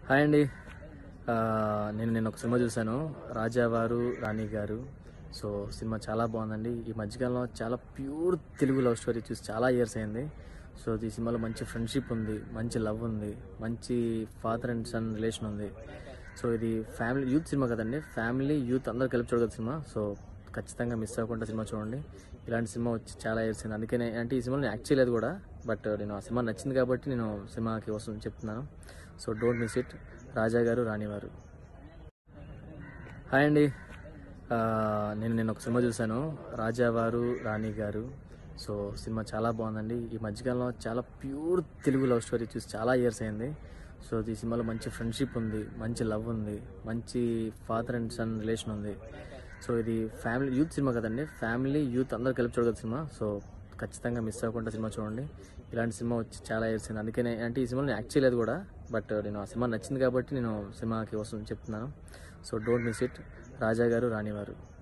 hi అండి ఆ, నేను నేను ఒక సినిమా చూశాను రాజావారు రాణి గారు సో సినిమా చాలా బాగుందండి ఈ మధ్యకాలంలో చాలా ప్యూర్ తెలుగు లవ్ స్టోరీ చూసి చాలా ఇయర్స్ అయింది సో ఈ సినిమాలో మంచి ఫ్రెండ్షిప్ ఉంది మంచి లవ్ ఉంది మంచి ఫాదర్ అండ్ సన్ రిలేషన్ ఉంది సో ఇది ఫ్యామిలీ యూత్ సినిమా కదండి ఫ్యామిలీ యూత్ అందరూ కలిపి చూడగల సినిమా సో ఖచ్చితంగా మిస్ అవ్వకుండా సినిమా చూడండి ఇలాంటి సినిమా వచ్చి చాలా ఇయర్స్ అయింది అందుకనే అంటే ఈ సినిమా నేను యాక్ట్ చేయలేదు కూడా బట్ నేను ఆ సినిమా నచ్చింది కాబట్టి నేను సినిమాకి వస్తుంది చెప్తున్నాను so don't miss it Raja గారు రాణివారు హాయ్ అండి ఆ, నేను నేను ఒక సినిమా చూశాను రాజావారు రాణి గారు సో సినిమా చాలా బాగుందండి ఈ మధ్యకాలంలో చాలా ప్యూర్ తెలుగు లవ్ స్టోరీ చూసి చాలా ఇయర్స్ అయింది సో ఈ సినిమాలో మంచి ఫ్రెండ్షిప్ ఉంది మంచి లవ్ ఉంది మంచి ఫాదర్ అండ్ సన్ రిలేషన్ ఉంది సో ఇది ఫ్యామిలీ యూత్ సినిమా కదండి ఫ్యామిలీ యూత్ అందరూ కలిపి చూడగల సినిమా సో ఖచ్చితంగా మిస్ అవ్వకుండా సినిమా చూడండి ఇలాంటి సినిమా వచ్చి చాలా ఇయర్స్ అయింది అందుకనే అంటే ఈ సినిమా నేను యాక్ట్ చేయలేదు కూడా బట్ నేను ఆ సినిమా నచ్చింది కాబట్టి నేను సినిమాకి వస్తుంది చెప్తున్నాను so don't miss it Raja గారు రాణివారు